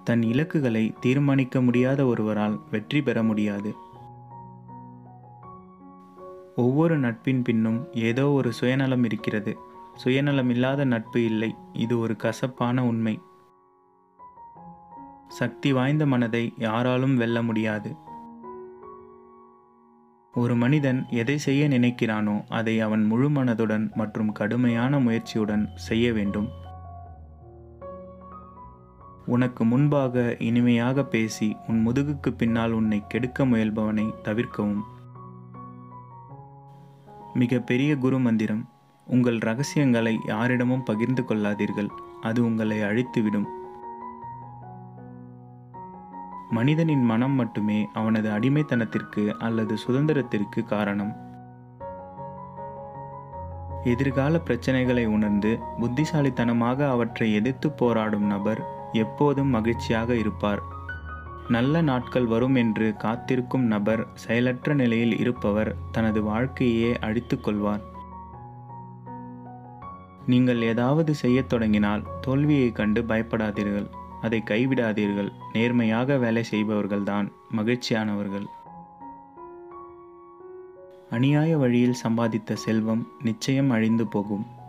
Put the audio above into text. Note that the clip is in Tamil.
தன் இலக்குகளை தீர்மானிக்க முடியாத ஒருவரால் வெற்றி பெற முடியாது ஒவ்வொரு நட்பின் பின்னும் ஏதோ ஒரு சுயநலம் இருக்கிறது சுயநலம் இல்லாத நட்பு இல்லை இது ஒரு கசப்பான உண்மை சக்தி வாய்ந்த மனதை யாராலும் வெல்ல முடியாது ஒரு மனிதன் எதை செய்ய நினைக்கிறானோ அதை அவன் முழு மனதுடன் மற்றும் கடுமையான முயற்சியுடன் செய்ய வேண்டும் உனக்கு முன்பாக இனிமையாக பேசி உன் முதுகுக்கு பின்னால் உன்னை கெடுக்க முயல்பவனை தவிர்க்கவும் மிக பெரிய குரு மந்திரம் உங்கள் ரகசியங்களை யாரிடமும் பகிர்ந்து கொள்ளாதீர்கள் அது உங்களை அழித்துவிடும் மனிதனின் மனம் மட்டுமே அவனது அடிமைத்தனத்திற்கு அல்லது சுதந்திரத்திற்கு காரணம் எதிர்கால பிரச்சனைகளை உணர்ந்து புத்திசாலித்தனமாக அவற்றை எதிர்த்து போராடும் நபர் எப்போதும் மகிழ்ச்சியாக இருப்பார் நல்ல நாட்கள் வரும் என்று காத்திருக்கும் நபர் செயலற்ற நிலையில் இருப்பவர் தனது வாழ்க்கையே அழித்துக் கொள்வார் நீங்கள் ஏதாவது செய்யத் தொடங்கினால் தோல்வியைக் கண்டு பயப்படாதீர்கள் அதை கைவிடாதீர்கள் நேர்மையாக வேலை செய்பவர்கள்தான் மகிழ்ச்சியானவர்கள் அநியாய வழியில் சம்பாதித்த செல்வம் நிச்சயம் அழிந்து போகும்